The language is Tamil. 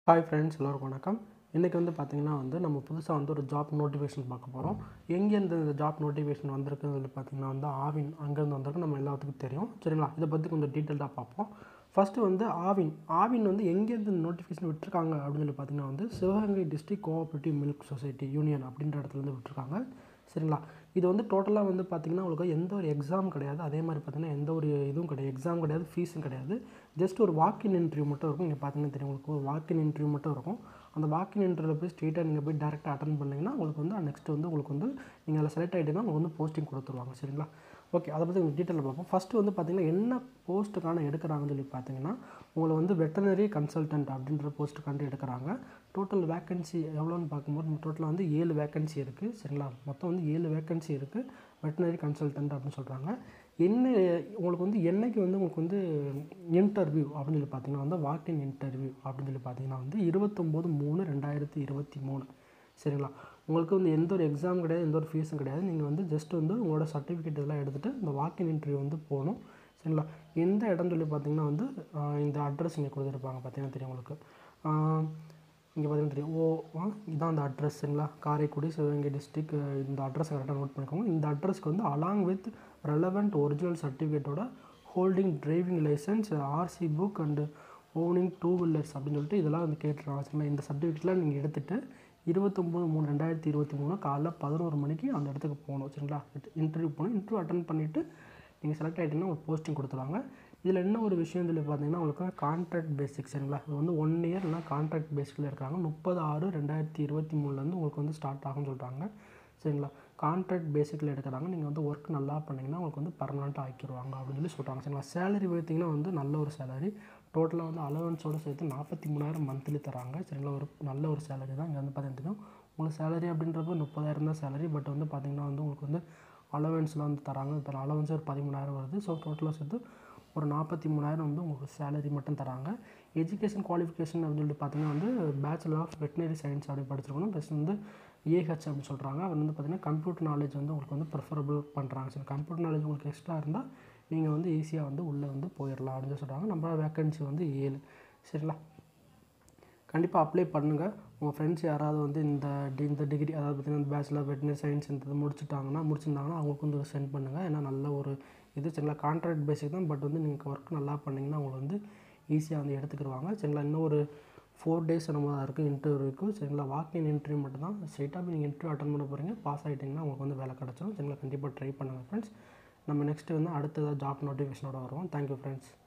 ஹாய் ஃப்ரெண்ட்ஸ் எல்லோருக்கும் வணக்கம் இன்றைக்கி வந்து பார்த்திங்கன்னா வந்து நம்ம புதுசாக வந்து ஒரு ஜாப் நோட்டிஃபிகேஷன் பார்க்க போகிறோம் எங்கேருந்து இந்த ஜாப் நோட்டிஃபிகேஷன் வந்திருக்குன்னு சொல்லி பார்த்திங்கன்னா வந்து ஆவின் அங்கேருந்து வந்திருக்கு நம்ம எல்லாத்துக்கும் தெரியும் சரிங்களா இதை பற்றி கொஞ்சம் டீட்டெயில்டாக பார்ப்போம் ஃபஸ்ட்டு வந்து ஆவின் ஆவின் வந்து எங்கேருந்து இந்த நோட்டிஃபிகேஷன் விட்டுருக்காங்க அப்படின்னு சொல்லி பார்த்திங்கன்னா வந்து Sivaganga district cooperative milk society union அப்படின்ற இடத்துலேருந்து விட்டுருக்காங்க சரிங்களா இது வந்து டோட்டலாக வந்து பார்த்திங்கன்னா உங்களுக்கு எந்த ஒரு எக்ஸாம் கிடையாது அதே மாதிரி பார்த்திங்கன்னா எந்த ஒரு இதுவும் கிடையாது எக்ஸாம் கிடையாது ஃபீஸும் கிடையாது ஜஸ்ட் ஒரு வாக்கின் இன்டர்வியூ மட்டும் இருக்கும் நீங்கள் பார்த்தீங்கன்னா தெரியும் உங்களுக்கு ஒரு வாக்கின் இன்டர்வியூ மட்டும் இருக்கும் அந்த வாக்கின் இன்டர்வியூவில் போய் ஸ்ட்ரெயிட்டாக நீங்கள் போய் டேரெக்டாக அட்டன் பண்ணிங்கன்னா உங்களுக்கு வந்து நெக்ஸ்ட் வந்து உங்களுக்கு வந்து நீங்கள் அதில் செலக்ட் ஆகிட்டீங்கன்னா உங்களுக்கு வந்து போஸ்டிங் கொடுத்துருவாங்க சரிங்களா ஓகே அதை பற்றி கொஞ்சம் டீட்டெயிலில் பார்ப்போம் ஃபஸ்ட்டு வந்து பார்த்திங்கன்னா என்ன போஸ்ட்டுக்கான எடுக்கிறாங்கன்னு சொல்லி பார்த்தீங்கன்னா உங்களை வந்து வெட்டனரி கன்சல்டன்ட் அப்படின்ற போஸ்ட்டுக்காண்டி எடுக்கிறாங்க டோட்டல் வேக்கன்சி எவ்வளோன்னு பார்க்கும்போது டோட்டலாக வந்து ஏழு வேக்கன்சி இருக்குது சரிங்களா மொத்தம் வந்து ஏழு வேக்கன்சி இருக்குது வெட்டனரி கன்சல்டன்ட் அப்படின்னு சொல்கிறாங்க என்ன உங்களுக்கு வந்து என்னைக்கு வந்து உங்களுக்கு வந்து இன்டர்வியூ அப்படின்னு சொல்லி பார்த்தீங்கன்னா வந்து வாக்கின் இன்டர்வியூ அப்படின்னு சொல்லி பார்த்தீங்கன்னா வந்து இருபத்தொம்போது மூணு ரெண்டாயிரத்தி இருபத்தி மூணு சரிங்களா உங்களுக்கு வந்து எந்த ஒரு எக்ஸாம் கிடையாது எந்த ஒரு ஃபீஸும் கிடையாது நீங்கள் வந்து ஜஸ்ட் வந்து உங்களோட சர்டிஃபிகேட் இதெல்லாம் எடுத்துகிட்டு இந்த வாக்கின் இன்டர்வியூ வந்து போகணும் சரிங்களா எந்த இடம் சொல்லி பார்த்தீங்கன்னா வந்து ஆஹ் இந்த அட்ரஸ் இங்கே கொடுத்துருப்பாங்க பார்த்தீங்கன்னா தெரியும் உங்களுக்கு ஆஹ் இங்கே பார்த்தீங்கன்னா தெரியும் ஓ ஆ, இதான் அந்த அட்ரஸ் சரிங்களா காரைக்குடி சிவகங்கை டிஸ்ட்ரிக் இந்த அட்ரஸ் கரெக்டாக நோட் பண்ணிக்கோங்க இந்த அட்ரஸ்க்கு வந்து அலாங் வித் ரெலவெண்ட் ஒரிஜினல் சர்டிஃபிகேட்டோட holding driving licence RC book and owning two wheelers அப்படின்னு சொல்லிட்டு இதெல்லாம் வந்து கேட்டுருக்காங்க சரிங்களா இந்த சர்டிஃபிகேட்லாம் நீங்கள் எடுத்துகிட்டு இருபத்தொம்போது மூணு ரெண்டாயிரத்தி இருபத்தி மூணு காலைல பதினோரு மணிக்கு அந்த இடத்துக்கு போகணும் சரிங்களா இன்டர்வியூ போகணும் இன்டர்வியூ அட்டன் பண்ணிவிட்டு நீங்கள் செலக்ட் ஆகிட்டீங்கன்னா உங்களுக்கு போஸ்டிங் கொடுத்துருவாங்க இதில் என்ன ஒரு விஷயம் சொல்லி பார்த்தீங்கன்னா உங்களுக்கு கான்ட்ராக்ட் பேசிக் சரிங்களா இது வந்து ஒன் இயர் இல்லைனா கான்ட்ராக்ட் பேசிக்கில் இருக்காங்க முப்பது ஆறு ரெண்டாயிரத்தி இருபத்தி மூணுலேருந்து உங்களுக்கு வந்து ஸ்டார்ட் ஆகும்னு சொல்கிறாங்க சரிங்களா கான்ட்ராக்ட் பேசிக்கில் எடுக்கிறாங்க நீங்கள் வந்து ஒர்க் நல்லா பண்ணிங்கன்னா உங்களுக்கு வந்து பர்மனெண்ட்டாக ஆக்கிடுவாங்க அப்படின்னு சொல்லி சொல்கிறாங்க சரிங்களா சேலரி பார்த்தீங்கன்னா வந்து நல்ல ஒரு சேலரி டோட்டலாக வந்து அலவன்ஸோடு சேர்த்து நாற்பத்தி மூணாயிரம் மந்த்லி தராங்க சரிங்களா ஒரு நல்ல ஒரு சேலரி தான் இங்கே வந்து பார்த்தீங்கன்னா உங்களுக்கு சேலரி அப்படின்றப்ப முப்பதாயிரம் தான் சேலரி பட் வந்து பார்த்திங்கன்னா வந்து உங்களுக்கு வந்து அலவன்ஸ்லாம் வந்து தராங்க இப்போ அலவன்ஸ் ஒரு பதிமூணாயிரம் வருது ஸோ டோட்டலாக சேர்த்து ஒரு நாற்பத்தி மூணாயிரம் வந்து உங்களுக்கு சேலரி மட்டும் தராங்க எஜுகேஷன் குவாலிஃபிகேஷன் அப்படின்னு சொல்லிட்டு பார்த்தீங்கன்னா வந்து பேச்சுலர் ஆஃப் வெட்டினரி சயின்ஸ் அப்படி படிச்சிருக்கணும் ப்ளஸ் வந்து ஏஹெச் அப்படின்னு சொல்கிறாங்க அவர் வந்து பார்த்தீங்கன்னா கம்ப்யூட்டர் நாலேஜ் வந்து உங்களுக்கு வந்து ப்ரிஃபரபிள் பண்ணுறாங்க சரி கம்ப்யூட்டர் நாலேஜ் உங்களுக்கு எக்ஸ்ட்ரா இருந்தால் நீங்கள் வந்து ஈஸியாக வந்து உள்ளே வந்து போயிடலாம் அப்படின்னு சொல்லி சொல்கிறாங்க நம்ம வேக்கன்சி வந்து ஏழு சரிங்களா கண்டிப்பாக அப்ளை பண்ணுங்கள் உங்கள் ஃப்ரெண்ட்ஸ் யாராவது வந்து இந்த டி இந்த டிகிரி அதாவது பார்த்தீங்கன்னா பேச்சுலர் வெட்டினரி சயின்ஸ் இந்த இது முடிச்சுட்டாங்கன்னா முடிச்சிருந்தாங்கன்னா அவங்களுக்கு வந்து சென்ட் பண்ணுங்கள் ஏன்னா நல்ல ஒரு இது சரிங்களா கான்ட்ராக்ட் பேசிக் தான் பட் வந்து நீங்கள் ஒர்க் நல்லா பண்ணிங்கன்னா அவங்களை வந்து ஈஸியாக வந்து எடுத்துக்கிடுவாங்க சரிங்களா இன்னும் ஒரு ஃபோர் டேஸ் நம்ம தான் இருக்குது இன்டர்வியூக்கு சரிங்களா வாக்கின் இன்டர்வியூ மட்டும் தான் ஸ்ட்ரைட்டாக போய் நீங்கள் இன்டர்வியூ அட்டன் பண்ண போகிறீங்க பாஸ் ஆகிட்டிங்கன்னா உங்களுக்கு வந்து வேலை கிடச்சிடும் சரிங்களா கண்டிப்பாக ட்ரை பண்ணுங்கள் ஃப்ரெண்ட்ஸ் நம்ம நெக்ஸ்ட்டு வந்து அடுத்ததாக ஜாப் நோட்டிஃபிகேஷனோட வருவோம் தேங்க்யூ ஃப்ரெண்ட்ஸ்